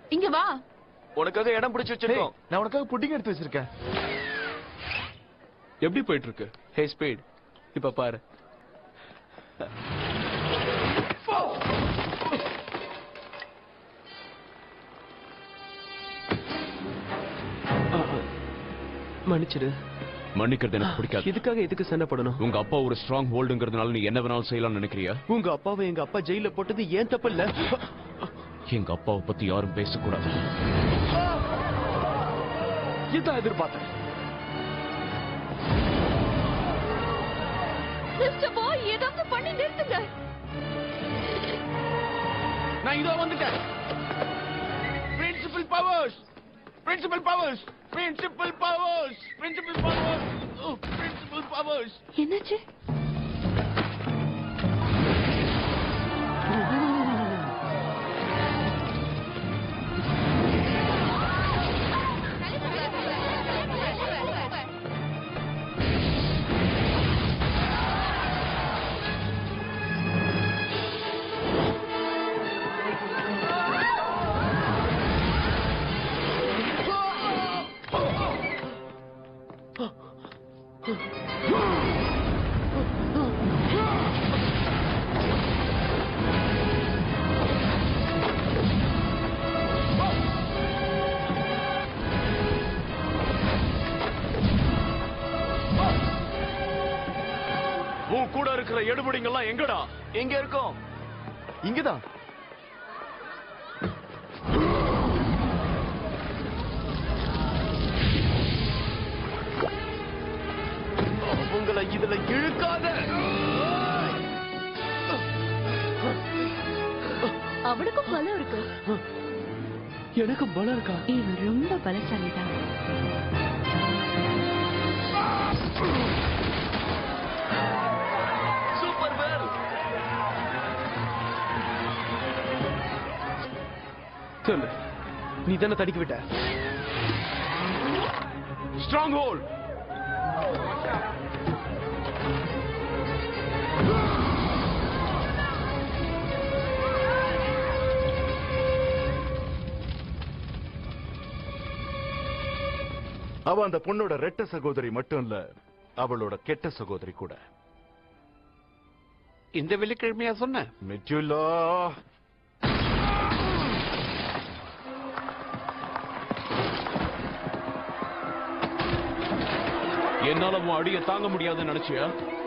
இங்க வா உனக்காக இடம் பிடிச்சு வச்சிருக்கோம் நான் உனக்காக புட்டிங் எடுத்து வச்சிருக்கேன் எப்படி போயிட்டு இருக்கு ஹே ஸ்பீட் இப்ப பாரு மன்னிச்சிடு மன்னிக்கிறது எனக்கு பிடிக்காது இதுக்காக எதுக்கு சண்டை போடணும் உங்க அப்பா ஒரு ஸ்ட்ராங் ஹோல்டுங்கிறதுனால நீ என்ன வேணாலும் செய்யலாம்னு நினைக்கிறியா உங்க அப்பாவை எங்க அப்பா ஜெயில போட்டது ஏன் தப்பு இல்ல எங்க அப்பாவை பத்தி யாரும் பேசக்கூடாது இதான் எதிர்பார்த்தேன் மிஸ்டர் பாய் ஏதாவது பண்ணி நிறுத்துங்க நான் இதோ வந்துட்டேன் principal powers principal powers principal powers principal powers principal powers என்னாச்சு உன் கூட இருக்கிற எடுபடிங்கெல்லாம் எங்கடா எங்க இருக்கோம் இங்கதான் உங்களை இதுல இழுக்காத அவனுக்கும் பலம் இருக்கு எனக்கு பலம் இருக்கா இவன் ரொம்ப பலசாலிதான் சூப்பர் வேல் சொல்லு நீ தானே தடுக்கி விட்ட ஸ்ட்ராங் ஹோல்ட் அவ அந்த பொண்ணோட ரெட்ட சகோதரி மட்டும் இல்ல அவளோட கெட்ட சகோதரி கூட இந்த வெள்ளிக்கிழமையா சொன்ன மிட்யுலா என்னால உன் அடிய தாங்க முடியாதுன்னு நினைச்சியா